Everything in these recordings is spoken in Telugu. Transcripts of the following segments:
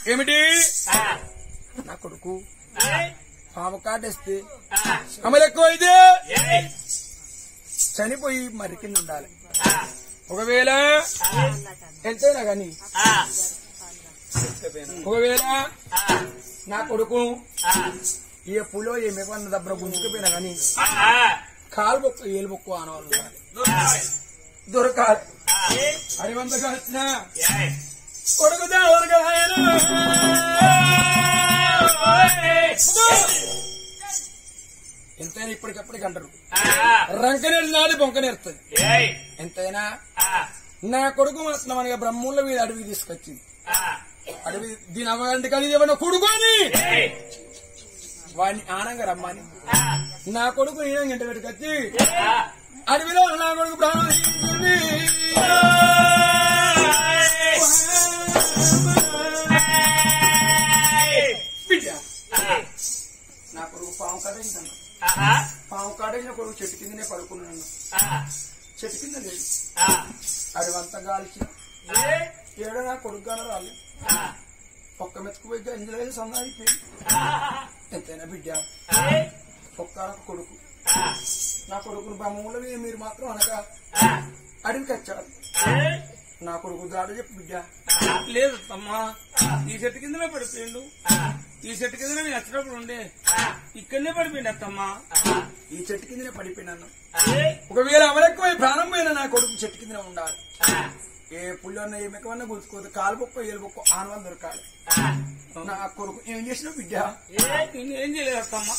ఏమిటి ఆ, నా కొడుకు ఆ, పాము కాటేస్తే ఆ, అమలు ఎక్కువ అయితే ఏయ్, చనిపోయి మరి కింద ఉండాలి ఆ, ఒకవేళ ఆ, ఎంతైనా గాని ఆ, ఒకవేళ ఆ, నా కొడుకు ఆ, ఏ పులో ఏ మెగవన్న దబ్బర గుంజుకుపోయినా గాని ఆ, కాలు బొక్క ఏలు బొక్క అనవాళ్ళు ఉండాలి. దొరకాలి. దొరకాలి ఆ, అడివంతగా వచ్చిన ఏయ్, కొడుకు దొరకదాయను ఎంతైనా ఇప్పటికప్పటికి అంటారు ఆ, రంకనేరు నాది బొంకనేరుతుంది ఏయ్, ఎంతైనా ఆ, నా కొడుకు మాత్రం మనకి బ్రహ్మూల మీద అడవి తీసుకొచ్చింది ఆ, అడవి దీని అవ్వంటి కలిగి ఏమన్నా కొడుకొని ఏయ్, వాడిని ఆనంగా రమ్మని ఆ, నా కొడుకు ఈయన ఇంట పెట్టుకొచ్చి ఆ, అడవిలో నా కొడుకు ప్రాణం తీసుకుంది. బిడ్డ ఆ, నా కొడుకు పాము కాడేసాను ఆహా, పాము కాడేసిన కొడుకు చెట్టు కిందనే పడుకున్నాను ఆ, చెట్టు కింద లేదు ఆ, అడవంతా గాల్చి ఏయ్, ఏడో నా కొడుకు గాను రాలేదు ఆ, ఒక్క మెతుకుపోయి గంజలో వేసి సందాయిపోయింది ఆ, ఎంతైనా బిడ్డ ఏయ్, ఒక్క కొడుకు ఆ, నా కొడుకును బ్రహ్మముల మీద మీరు మాత్రం అనగా ఆ, అడవికి వచ్చారు ఏయ్, నా కొడుకు దాడు చెప్పు బిడ్డ ఆ, లేదు అమ్మా ఈ చెట్టు కిందనే పడిపోయిండు ఆ, ఈ చెట్టు కింద నేను వచ్చినప్పుడు ఉండే ఆ, ఇక్కడనే పడిపోయిండు అత్తమ్మా ఆ, ఈ చెట్టు కిందనే పడిపోయినాను ఏయ్, ఒకవేళ అమలెక్కువ ప్రాణం పోయిన నా కొడుకు చెట్టు కిందనే ఉండాలి ఆ, ఏ పుల్లన్న ఏ మెక్కవన్నా గుర్తుకోదు కాలు బొక్క ఏలు బొక్క ఆనవాళ్ళు దొరకాలి ఆ, నా కొడుకు ఏం చేసినావు బిడ్డ ఏయ్, నేనేం చేయలేదు అత్తమ్మా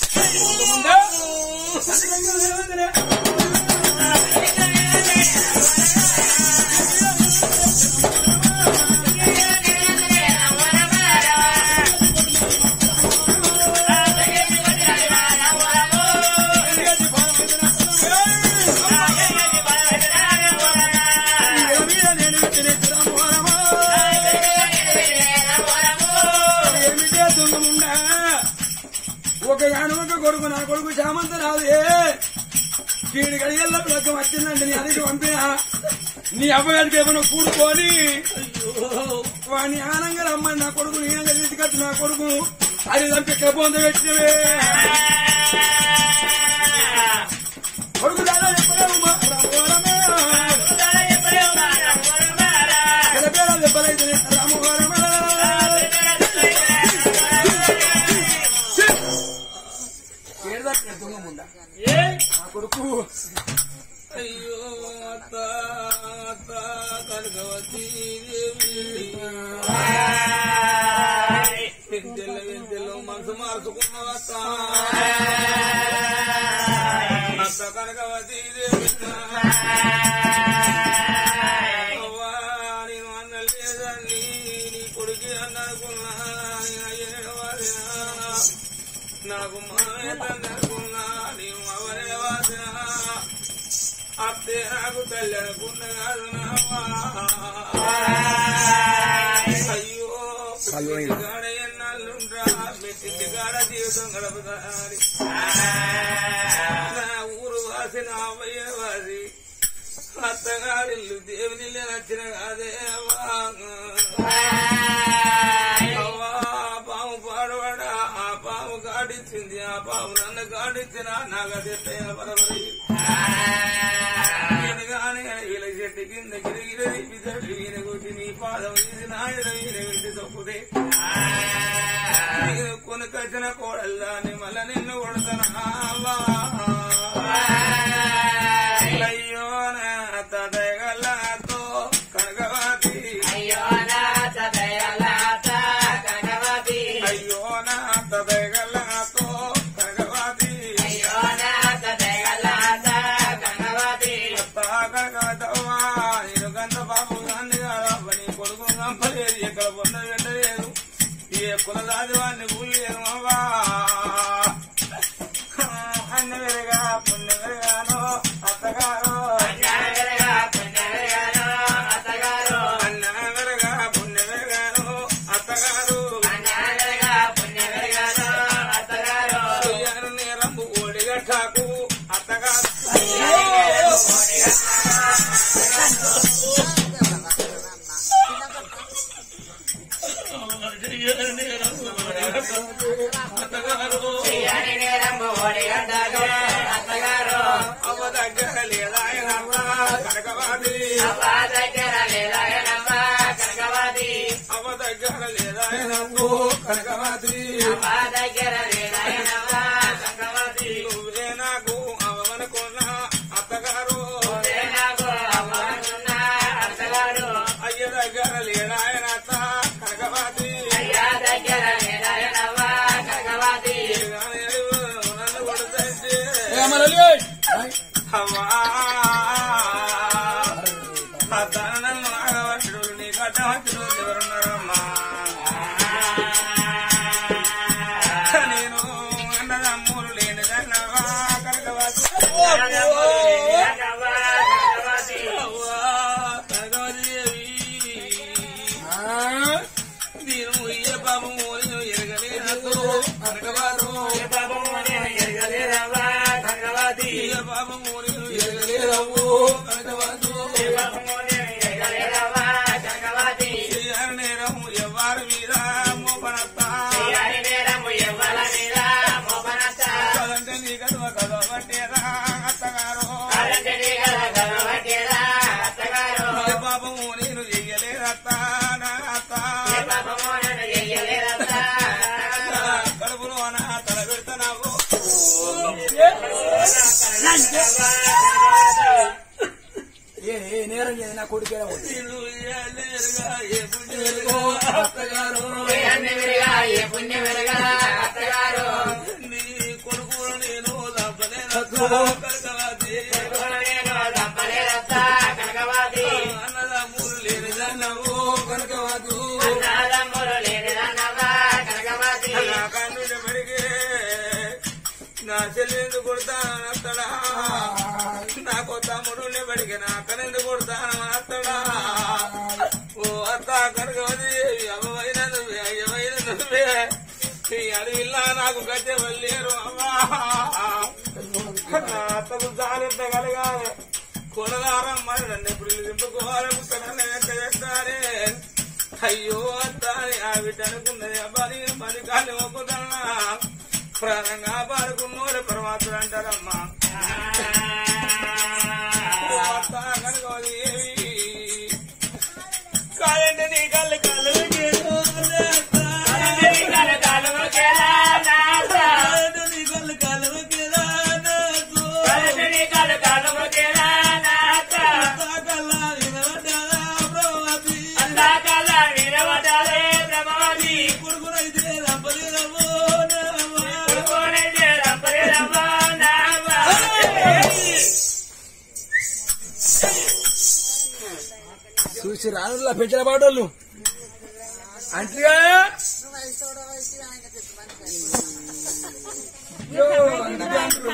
ఒక యానవక కొడుకు నా కొడుకు చామంత రాదే కీడి గడియల్ల ప్రజం వచ్చిందండి నీ అదికి పంపినా నీ అవ్వగారికి ఏమైనా కూడుకొని వాడిని ఆనంగా రమ్మని నా కొడుకు నీనంగా తీసుకొచ్చి నా కొడుకు అది చంపి పొంద పెట్టినవే కొడుకు దాదా చెప్పలేవు మా రామవరమే. గెలపేలా చెప్పలేదు రామవరమే. ఏడదట్టిన దొంగ ముందా ఏయ్, నా కొడుకు అయ్యో అత్త అత్త కనకవతి విద్యలో విద్యలో మనసు మార్చుకున్నావు అత్త అత్త కనకవతి అవ్వా నేను అన్నలేదని నీ కొడుకు అన్ననుకున్నా నేను అయ్యను వాడినా నాకు మానుకున్నా నేను అవరే వాసిన అత్తే నాకు తల్లి అనుకున్న కాదు నావా. అయ్యో పుట్టింటి కాడ ఎన్నాళ్ళుండ్రా మెట్టింటి కాడ జీవితం గడపదారి నా ఊరు వాసిన అవ్వయ్య వాసి అత్తగారిల్లు దేవుని నచ్చిన కాదే అవ్వా పాము పాడవాడా ఆ పాము కాడించింది ఆ పాము నన్ను కాడించిన నాకు అది ఎట్టయిన పరవరి నేను గాని వీళ్ళ చెట్టు కింద గిరిగిరి విదటి వీన కొట్టి నీ పాదం ఇది నాయన వీన వింటి తప్పుదే నేను కొనుకొచ్చిన కోడల్లాని మళ్ళా నిన్ను కొడతానా అయ్యో నా తదగలతో కనకవాతి అయ్యో నా తదయలాత కనవతి అయ్యో నా తదగలతో కనకవాతి అయ్యో నా తదయలాత కనవతి కనకవతవ్వా నేను గంత బాబు గాంధీ కాదా నీ కొడుకు గంపలేదు ఎక్కడ పొంద పెట్టలేదు ఏ కులదాది వాడిని కూలేరు అవ్వా అన్న వెరగా పుణ్య వెరగానో అత్తగారో పుణ్యవెరగా పుణ్యవెరగానో అత్తగారు అన్న వెరగా పుణ్య వెరగానో అత్తగారు పుణ్యవెరగా పుణ్యవెరగానో అత్తగారు అయ్యారు నేరంబు ఓడిగట్టాకు అత్తగారు అత్తగారు చెయ్యని నేరము ఒడిగడ్డలు అత్తగారు అవ్వ దగ్గర లేదాయనమ్మ కనకవాది అవ్వ దగ్గర లేదాయనమ్మ కనకవాది అవ్వ దగ్గర లేదాయనమ్మ కనకవాది అవ్వ దగ్గర లేదాయనమ్మ కనకవాది నువ్వే నాకు అవమనుకున్న అత్తగారు నువ్వే నాకు అవ్వనున్న అత్తగారు అయ్య దగ్గర లేదాయనత్త కనకవాది అయ్యా దగ్గర లేదాయనమ్మ కనకవాది నన్ను కొడుతంటే ఏమనలే అమ్మా ఆ తనను నాగవట్టుడు నీ కట్టవచ్చుడు ఎవరున్నారమ్మా నేను అన్నదమ్ములు లేని దన్నవా కనకవాది కనకవాది అవ్వా కనకవాదేవి నేను ఏ పాపము నేను ఎరగలేనతో కనకవాదు బాబు నేను ఎరగలేదవ్వ కనకవాది ఏ పాపము నేను ఎరగలేదవు కనకవాదు బాబు నేను ఎరగలేదవ్వ కనకవాది నేరం ఎవరి మీద మోపనత్తా చెయ్యని నేరము ఎవ్వల మీద మోపనత్త కదంటే నీ కదవ కదవట్టేరా అత్తగారు కాలంటే నీ గల గలవట్టేరా అత్తగారు ఏ పాపము నేను చెయ్యలేదత్త నా అత్త ఏ పాపము నేను చెయ్యలేదత్త కడుపులో నా తల పెడతావు ఏ ఏ నేరం చేసి నా కొడుకే నేను ఏలేరుగా ఏ పుణ్యమో అత్తగారు అన్ని విరిగా ఏ పుణ్యం విరగా అత్తగారు నీ కొడుకు నేను తప్పలేనత్త కనకవాది నేను తప్పలేదత్త కనకవాది అన్నదమ్ములు లేని దన్నవు కనకవాదు నాదమ్ములు లేనిదన్నవ్వ కనకవాది నా కన్నుల పెరిగే నా చెల్లెందు కొడతాను అత్తడా నాకు తమ్ముడు బడికి నా కనెందు కొడతాను అత్తడా ఓ అత్త కనకవది అమ్మవైన నువ్వే అయ్యవైన నువ్వే ఈ అడవిల్లా నాకు గద్దె వల్లేరు అమ్మా నా అత్తకు జాగ్రత్త కలగాలి కొనదారం మరి నన్ను ఎప్పుడు దింపుకోవాలి పుస్తకాన్ని ఎక్క చేస్తారే అయ్యో అత్తాని ఆ బిడ్డనుకున్నది అబ్బాయి మరి కాళ్ళు మొక్కుతున్నా ప్రాణంగా పాడుకున్నోరు పరమాత్ముడు అంటారమ్మా ఓ అత్త కనుకోది కాదంటే నీ కళ్ళు కళ్ళు నీ కల కాలము కేలా నాథ. నీ కళ్ళు కళ్ళు కేదా కాలంటే నీ కల కాలము కేలా నాథ. కల్లా వినవడ్డారా ప్రభాతి అందాకల వీరవదాలే బ్రహ్మవతి. కొడుకునైతే రంపలేదమ్మో కొడుకోనైతే రంపలేదవ్వ నావ్వ. చూసి రానులా పెంచిన పాటలు అంటేగా అయ్యో, అందుకే అంటారు.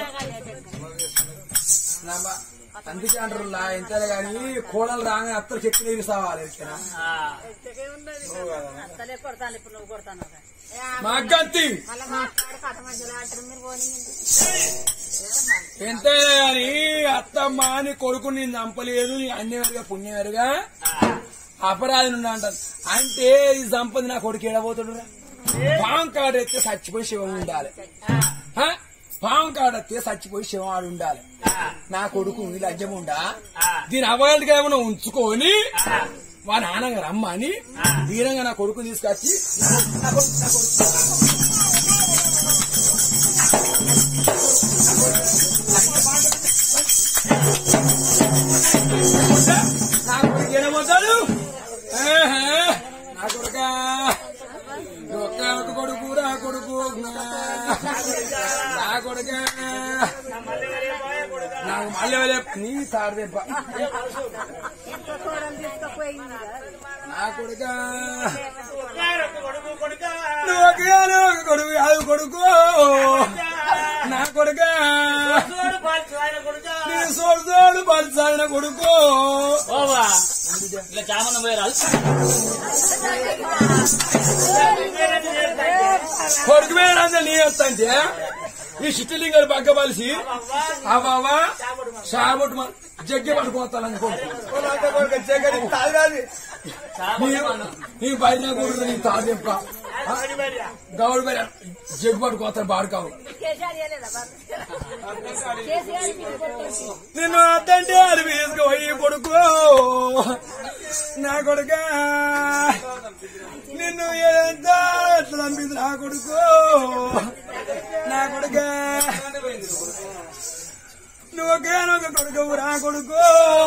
నామ, అందుకే అంటారు లా ఎంతలే గాని కోడలు రాగానే అత్తలు చెట్టు నీరు సావాలి ఎట్లా అత్తలే కొడతాను ఇప్పుడు నువ్వు కొడతాను మా అగ్గంతి మళ్ళీ మాట్లాడు కథ మధ్యలో అంటారు మీరు పోనీ ఎంతైనా గాని అత్తమ్మ అని కొడుకు నేను చంపలేదు అన్యవేరుగా పుణ్యవేరుగా అపరాధి నుండి అంటారు అంటే ఈ సంపద నా కొడుకు ఎడబోతాడు పాము కాడ ఎత్తే చచ్చిపోయి శివం ఉండాలి హ? పాము కాడ ఎత్తే చచ్చిపోయి శివం ఆడు ఉండాలి నా కొడుకు ఈ లజ్జముండా దీని అవగాలిగా ఏమైనా ఉంచుకొని మా నాన్నగా రమ్మని ధీరంగా నా కొడుకు తీసుకొచ్చి నా కొడుకు- నా కొడుకు- నా కొడుకు ఏడబోతాడు ఆహా, నా కొడుక ఒక్క కొడుకు నా కొడుకు నా కొడుక నాకు మళ్ళీ వెళ్ళే నీ సార్ దెబ్బ ఇంట్లో కూరలు తీసుకుపోయింది నా కొడుక కొడుకు కొడుక నువ్వు ఒక్కగానే ఒక కొడుకు కాదు కొడుకు నా కొడుక చూడు పాల్చు ఆయన కొడుక నీ సోడు సోడు పడిచాడిన కొడుకు ఓవా ఇట్లా చామన్న పోయారు కొడుకు మీద నీ వస్తంటే ఈ చిట్టలింగాలు పక్క పలిసి అవ్వా షాబొట్టు జగ్గి పడుకోతానని కొడుకు వాళ్ళంతా కొడుకు జగన్ తాగిరాది నీకు బయట కూడా నీకు తాడు చెప్ప గౌడు బయట జగ్గు పడుకోతాను బాడుకావు కేసీఆర్ చేయలేదా బాబు? కేసీఆర్ మీకు కొట్టేసి. నిన్ను అద్దంటే అడివి వేసుకుపోయి కొడుకు నా కొడుక నిన్ను ఎంత ఎట్లా నంపింది నా కొడుకు నా కొడుక నువ్వు ఒకే ఒక కొడుకు రా కొడుకు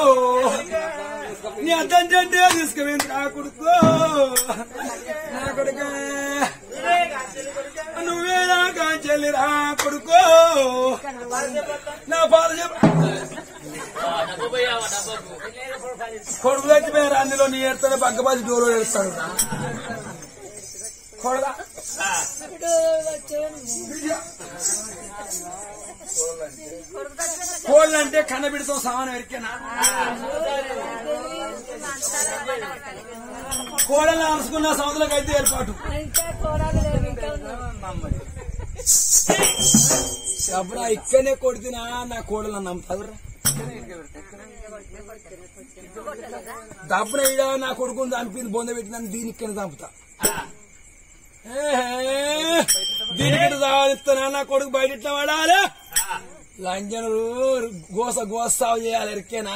నీ అద్దం చెట్టే తీసుకుపోయింది నా కొడుకు నా కొడుక నువ్వే నా కాంచెల్లి రా కొడుకు నా పాద చెప్ప కొడుకు చచ్చిపోయారు అందులో నీ ఎడతాడు బగ్గబాజి డోలో వేస్తాడు కొడగా కోళ్ళు అంటే కన్నబిడితో సమానం ఎరికేనా కోడలు అరుచుకున్న సముద్రం అయితే ఏర్పాటు ఇంకా కోరాలు లేవు, ఇంకా ఉన్నాయి. అప్పుడు ఇక్కడనే కొడుతున్నా నా కోడలు నమ్ముతావురా దప్పున ఈడ నా కొడుకుని చంపింది బొంద పెట్టిందని దీని ఇక్కడ చంపుతా ఏహే, దీనికి సాధిస్తున్నా నా కొడుకు బయట ఇట్లా పడాలి లంజనులు గోస గోస సాగు చేయాలి ఎరికేనా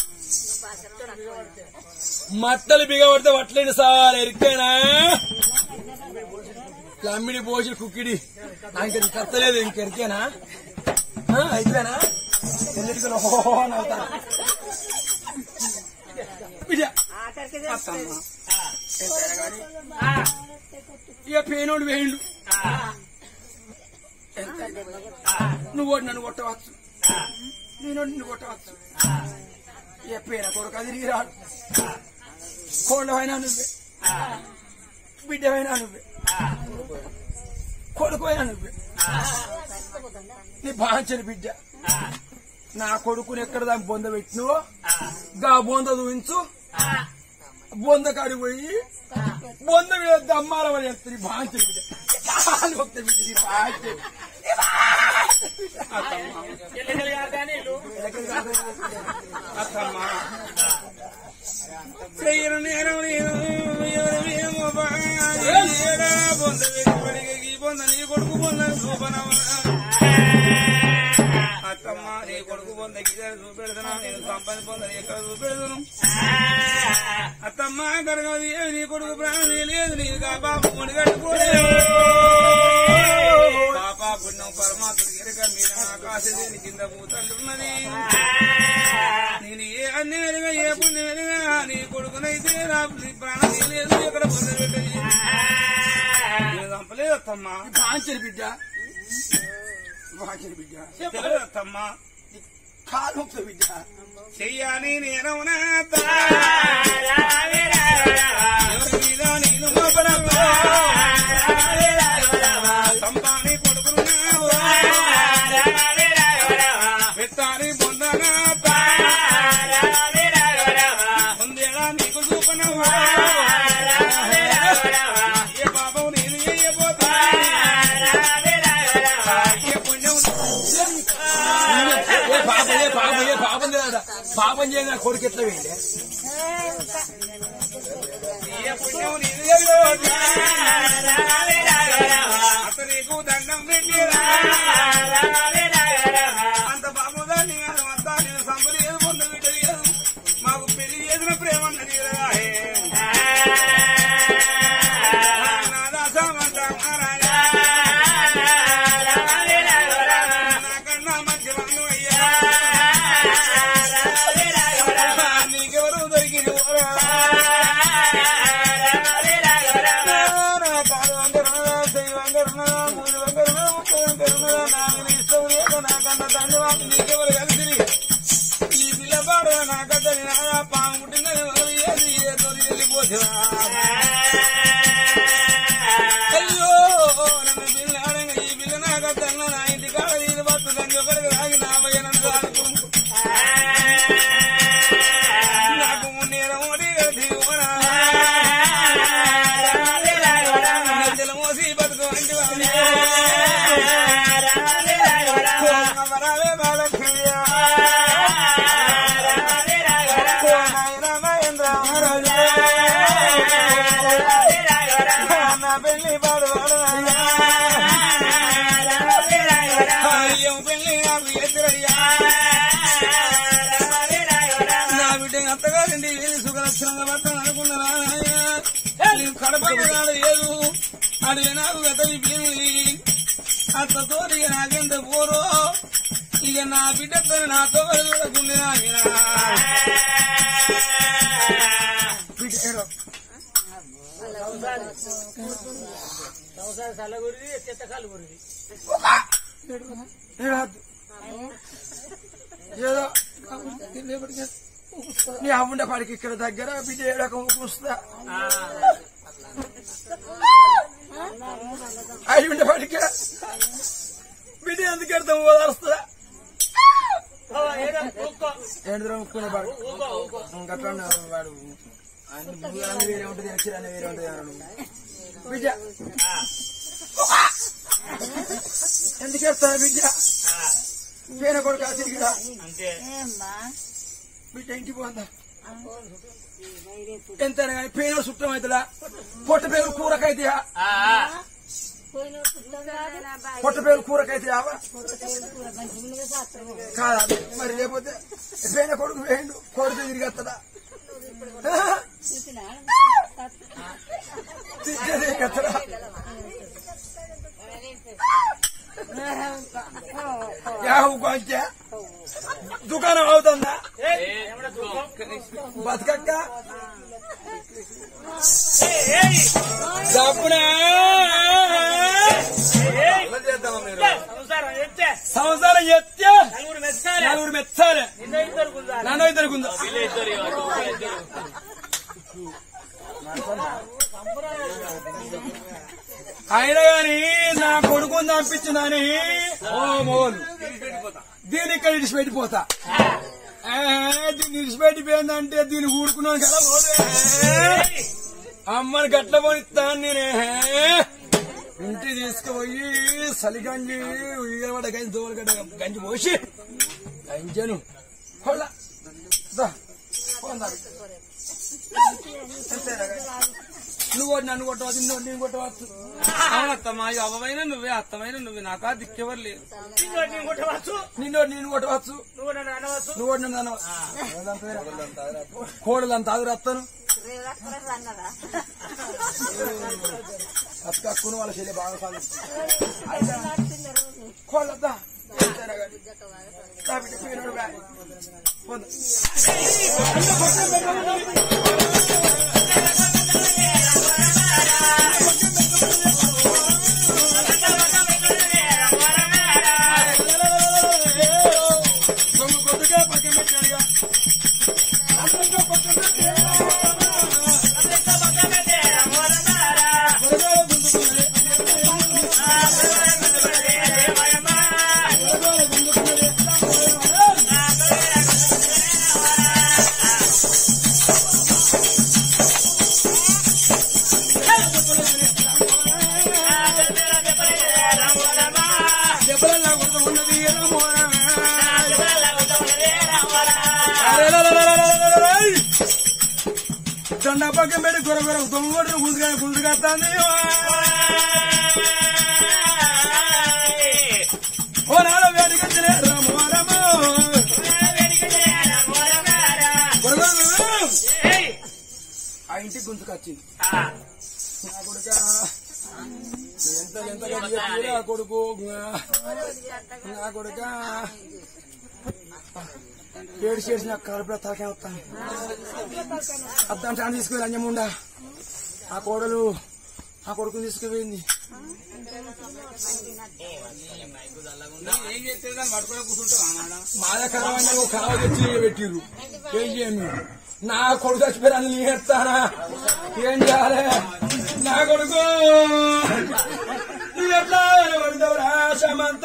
మట్టలు బిగబడితే వట్లేని సార్ ఎరికేనా లమ్మిడి పోసి కుక్కిడి నాకు ఇది కత్తలేదు ఇంకెరికేనా ఆ, అయిపోయానా ఎన్నిటికలు ఓహో అని అవుతాను విజయ ఆఖరికి చేస్తుంది. ఇక పేనోడు వేయండు నువ్వు ఒకటి నన్ను కొట్టవచ్చు నేను ఒకటి నిన్ను కొట్టవచ్చు ఇక పేన కొడుకు అది నీ రాడు కోళ్ళవైనా నువ్వే బిడ్డవైనా నువ్వే కొడుకువైనా నువ్వే నీ బాంచని బిడ్డ నా కొడుకుని ఎక్కడ దాన్ని బొంద పెట్టినవో గా బొంద చూపించు బొంద కాడి పోయి బొంద మీద దమ్మాల వల్ల చెప్తుంది బాంచని బిడ్డ చాలు ఒకటి బిడ్డ నీ బాంచని చెయ్యను నేరం నేను ఎవరమేమో బాగా బొంద వెలువడిగ ఈ బొంద నీ కొడుకు బొంద చూపనవరా అత్తమ్మ నీ కొడుకు బొంద గిజారు చూపెడుతున్నా నేను సంపని బొంద ఎక్కడ చూపెడుతును అత్తమ్మ కడగది నీ కొడుకు ప్రాణం లేదు నీ బాబు ముడి కట్టుకోలేదు పాప పుణ్యం పరమాత్ముడు ఎరక మీద ఆకాశ దేని కింద పూతంటున్నది నేను ఏ అన్ని వెలుగా ఏ పుణ్యం వెలుగా నీ కొడుకునైతే నా నీ ప్రాణం లేదు ఎక్కడ పొందలు పెట్టది నేను చంపలేదు అత్తమ్మా బాంచని బిడ్డ బాంచని బిడ్డ చెప్పలేదు అత్తమ్మా కాలు ఒకటి బిడ్డ చెయ్యాని నేనవునా ఎవరి మీద నేను మోపనవ్వా? సంపాని కొడుకును పెత్తాని పొందనా పొందేలా నీకు చూపనవ్వా ఏ పాపం నేను చేయబోతా ఏ పుణ్యం ఏ పాపం ఏ పాపం ఏ పాపం లేదా పాపం చేయని కొడుకు ఎట్లా వేయండి ఏ పుణ్యం నీది చేయబోతా అతను నీకు దండం పెట్టిరా అంత బాబుదాన్ని అంతా నేను సంపలేదు పొంద బిడ్డలేదు మాకు పెళ్లి చేసిన ప్రేమ అన్నది కదా నాకన్నా మంచి వాళ్ళు అయ్యా నీకెవరు దొరికింది నీకెవరు కలిసి ఈ పిల్లవాడు నాకద్దరి నా పాము పుట్టిందని వదిలి ఏది ఏదో వెళ్ళిపోతున్నా అయ్యో నన్ను పిల్ల అనగా ఈ పిల్ల నాకద్దన్న నా ఇంటి కాడ ఇది బతుందని ఒకరికి రాగి నా భయ నన్ను ఆడుకుంటు నాకు మున్నేరం కలిసి మోసి బతుకు అంటే అమరాలే బాలక్ష్మయ్య పెళ్లి పాడు పాడనయ్యా అయ్యం పెళ్లి నాకు ఎదురయ్యా నా బిడ్డ అత్తగారింటి ఏది సుఖలక్షణంగా పడతాను అనుకున్నారా నేను కడపడు లేదు అడిగి నాకు గత విప్పింది అత్తతో ఇక నాకెంత పోరో ఇక నా బిడ్డతో నాతో చూడకుండా బిడ్డ ఏడో. ఏడవద్దు. ఏదో లేకపోతే నీ అమ్ముండే పడికి ఇక్కడ దగ్గర బిడ్డ ఏడక కూస్తా అయి ఉండే పడికి బిడ్డ ఎందుకు ఎడతాం ఓదారుస్తుందా ఏంద్ర ముక్కునే పాడు గట్లా వాడు అన్ని మూలాలు వేరే ఉంటుంది అక్షరాన్ని వేరే ఉంటుంది అన్నాడు బిడ్డ ఎందుకు ఎడతా బిడ్డ పేన కొడుకు తిరిగిరా ఏమ్మా బిడ్డ ఇంటికి పోందా ఎంత కానీ పేరు సుట్టం అవుతుందా పొట్ట పేరు కూరకైతే పోయిన పుస్తకాలు పొట్ట పేరు కూరకైతే ఆవా మంచిగా శాస్త్రం కాదా మరి లేకపోతే పేన కొడుకు వేయండు కొడుకు తిరిగి వస్తుందా చూసినా తిరిగి వస్తుందా యాహూ కొంచె దుకాణం అవుతుందా బతకక్క డబ్బునా సంసారం ఎత్తే నలుగురు మెచ్చాలి నన్ను ఇద్దరు కుందా అయినా గాని నా కొడుకుని పంపించిందని ఓ మోలు దీని ఇక్కడ ఇడిచిపెట్టిపోతా ఏ, దీన్ని ఇడిచిపెట్టిపోయిందంటే దీన్ని ఊడుకున్నాను కదా పోతే. అమ్మని గట్ల పోనిస్తాను నేనే ఇంటి తీసుకుపోయి సలిగంజి ఉయ్యబడ్డ గంజి దోలగడ్డ గంజి పోసి గంజను కొల్ల దా, పోందా. అంతేనా గంజి? నువ్వు ఒకటి నన్ను కొట్టవచ్చు నువ్వు నేను కొట్టవచ్చు అవునత్తమ్మా ఇక అవ్వమైన నువ్వే అత్తమైన నువ్వే నాకా దిక్కెవరు లేదు నిన్ను నేను కొట్టవచ్చు నువ్వు ఒకటి నన్ను అనవచ్చు కోడలంతా ఆదురు వస్తాను అన్నదా అక్కను వాళ్ళ చెల్లి బాగా సాధిస్తుంది కోళ్ళద్దా కాబట్టి పేరు బ్యాగ్. పోండి. సొమ్ము కొద్దిగా పక్కన పెట్టాడుగా. అందరితో పక్కన పెట్టాడు. త్వరగా గుంజుకున్నది. త్వరగా గుంజుకున్నది. దెబ్బలల్లా కొడుతున్నది ఏమోరా. అరెరెరెరెరెరెరెరెరెయ్. దండ పక్కన పెట్టి గొర గొర దొంగడు గుంజుగా గుంజుకొస్తాంది ఓ నాలో వేడికొచ్చినే రామో రామో గొర గొర గొర. ఆ ఇంటికి గుంజుకొచ్చింది నా కొడుక ఎంత ఎంత చెప్పి ఆ కొడుకు నా కొడుక ఏడు చేసి నాకు కడుపులో తలకే వస్తాను అద్దంటే తీసుకువెళ్ళి అంజముండా ఆ కోడలు ఆ కొడుకుని తీసుకుపోయింది ఏం చేస్తే దాన్ని పట్టుకునే కూర్చుంటావా మేడం మాయ కరవైన ఒక కరవ తెచ్చి పెట్టిర్రు ఏం చేయను నా కొడుకు చచ్చిపోయాను నేను ఎత్తానా ఏం చేయాలి నా కొడుకు నువ్వు ఎట్లా పడతావురా సమంత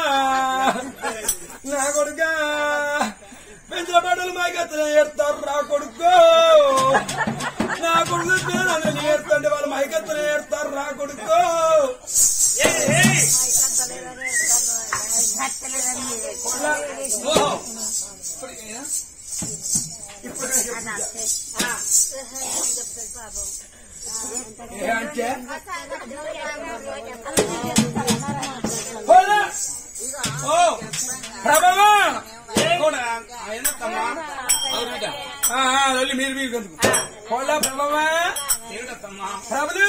నా కొడుక పెంచిన బట్టలు మైకెత్తనే ఏడతారు రా కొడుకు నా కొడుకు పేరు ఏడుతుంటే వాళ్ళు మైకెత్తనే ఏడతారు రా కొడుకు ఓహో. ఇప్పుడు ఇప్పుడు ఏ అంటే పోలా. ఓ ప్రభావా కూడా ఆయన తమ్మా అవునట ఆ, ఆ, వెళ్ళి మీరు మీరు గంతుకు పోలా ప్రభావా ఏమిటమ్మా ప్రభులు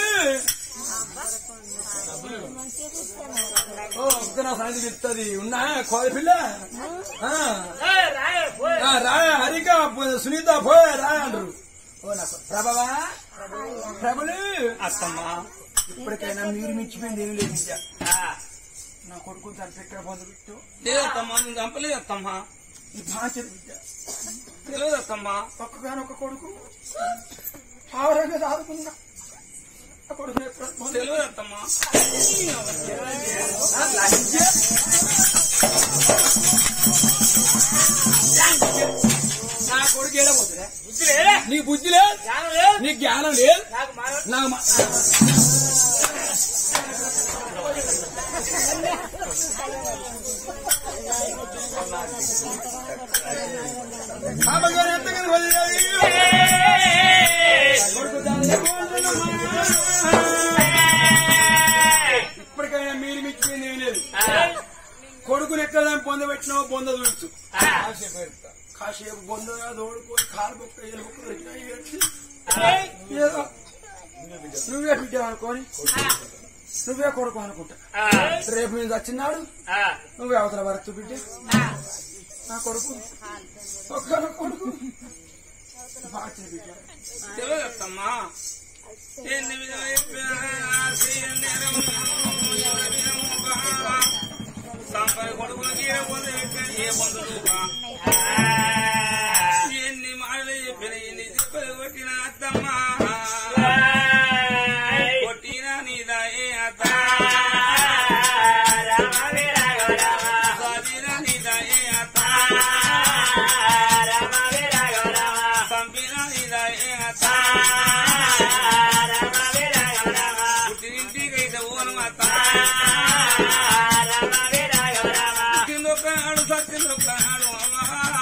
ఓ ఒక్క నా సాయంత్రం చెప్తుంది ఉన్నా కోడి పిల్ల ఆ. ఆ, రా హరిక పో- సునీత పోయా రా అంటారు ఓ నాకు ప్రభావా ప్రభులు అత్తమ్మా ఇప్పటికైనా మీరు మించిపోయింది ఏమి లేదు విద్య నా కొడుకు తను ఎక్కడ పొందబెట్టు లేదత్తమ్మా నువ్వు చంపలేదత్తమ్మా ఈ బాధ్యత విద్య తెలియదత్తమ్మా ఒక్కగానొక్క కొడుకు ఆవరంగా దాదుకున్నా ఆ కొడుకు ఎక్కడ పొంద- తెలియదత్తమ్మా ఆ, లంచే. నా కొడుకు ఏడబోతులే నీ బుద్ధి లేదు నీ జ్ఞానం లేదు నాకు మా- అమ్మగారు ఎంతగానో వదిలేది. కొడుకు దాన్ని ఇప్పటికైనా మీరు మిచ్చిపోయింది ఏం లేదు కొడుకుని ఎక్కడ పొందబెట్టినావో పొంద చూడచ్చు కాసేపు ఎడతా. కాసేపు బొందగా తోడుకొని కాలు బొక్క ఏలు బొక్క పెట్టినా ఏడ్చి, ఏదో నువ్వే బిడ్డ అనుకోని నువ్వే కొడుకు అనుకుంటా రేపు నేను చచ్చినాడు నువ్వే అవతల వరకు బిడ్డ నా కొడుకు ఒక్క కొడుకు బాగా బిడ్డ తెలియదత్తమ్మా ఎన్ని విధాలు చెప్పినా ఆశయం నేరము, ఎవరినము బాగా. సంపద కొడుకులకి ఏ పొందు పెట్టినా ఏ పొందు చూపా. ఎన్ని మాటలు చెప్పిన ఎన్ని చెప్పలు కొట్టిన అత్తమ్మా కొట్టిన నీదా ఏ అత్త చదివిన నీదా ఏ అత్త పంపిన నీదా ఏ అత్త పుట్టినింటికైతే ఓను అత్త పుట్టిందొక్కనాడు సత్తిందొక్కనాడు అమ్మా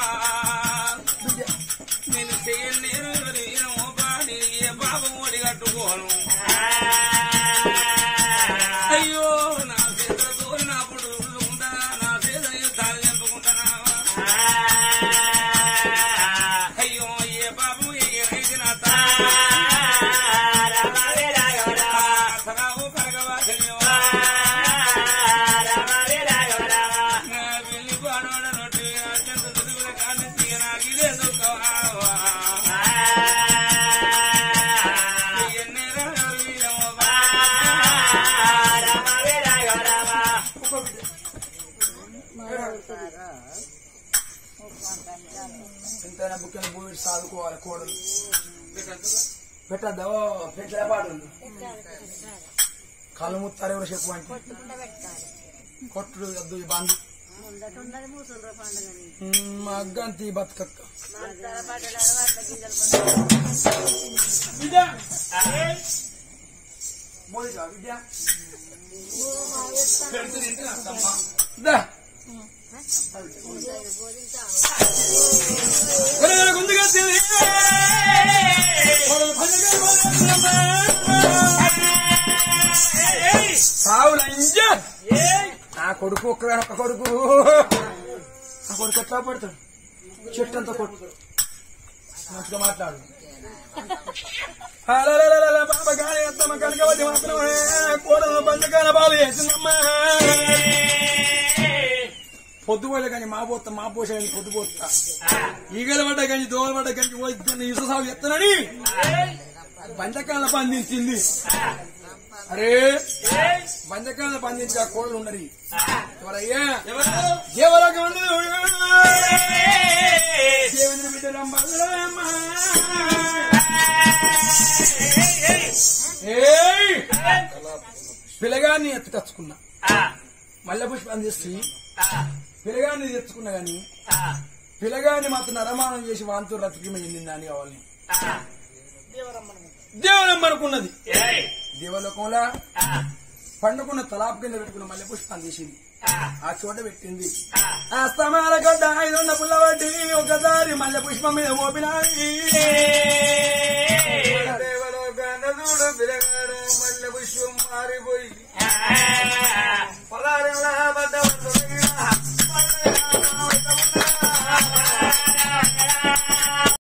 నేను చెయ్యను నేను ఎవరి మోపా నేను ఏ పాపం ఓడి కట్టుకోను అయ్యో నా చేతులతో నా పుట్టులు ఉంటానా నా చేతులు తాళి చంపుకుంటానా అయ్యో ఏ పాపం ఏ నా తారావు కరగవాసనేవా నా వెళ్ళి పాడోడ నొట్టి అత్యంత దుడుగుల కానిచ్చి నాకు ఇదే దుఃఖమావా ఎన్ని రాగాలు వీరమోబా ఎంతైనా బుక్కని పోయి సాదుకోవాలి కోడలు పెట్టద్దా పెట్టలే పాడు కళ్ళు ముత్తారు ఎవరు చెప్పు అంటే కొట్టుడు వద్దు ఈ బంధు మా అగ్గంతి బతుకక్క విద్య మోదిగా విద్య పెడుతుంది ఇంటి అత్తమ్మా దా ఒరేయ్, గుండుగా తిరిగి. కొడలు పండుగ సావులంజ నా కొడుకు ఒక్కగానే ఒక్క కొడుకు నా కొడుకు ఎట్లా పడతాడు చెట్టు అంతా కొట్టు మంచిగా మాట్లాడు హలలలలల బాబా గాలి అత్తమ్మ కనకవతి మాత్రమే కోడలు పంచకాల బాలు వేసిందమ్మా పొద్దుపోలే కానీ మా పోతా మా పోసే కానీ పొద్దుపోతా ఈగల పడ్డ కానీ దోమల పడ్డ కానీ పోయి ఇసు సాగు ఎత్తనని పంచకాల పందించింది అరే పంచకాల పందించి ఆ కోడలు ఉండని ఎవరయ్యా దేవలోకం దేవేంద్ర బిడ్డ రంభ ఏయ్! పిల్లగాన్ని ఎత్తుకొచ్చుకున్నా మల్లె పుష్పం చేసి పిల్లగాన్ని తెచ్చుకున్నా గాని పిల్లగాన్ని మాత్రం నరమానం చేసి వాంతో రతికిమ చెందిందని కావాలి దేవలం అనుకున్నది దేవలోకంలో పండుకున్న తలాపు కింద పెట్టుకున్న మల్లె పుష్పం తీసింది ఆ చోట పెట్టింది ఆ స్తమాల గడ్డ ఐదున్న పుల్లబట్టి ఒకసారి మల్లె పుష్పం మీద మోపినాది దేవలోకాన చూడు పిలగాడు మల్లె పుష్పం మారిపోయి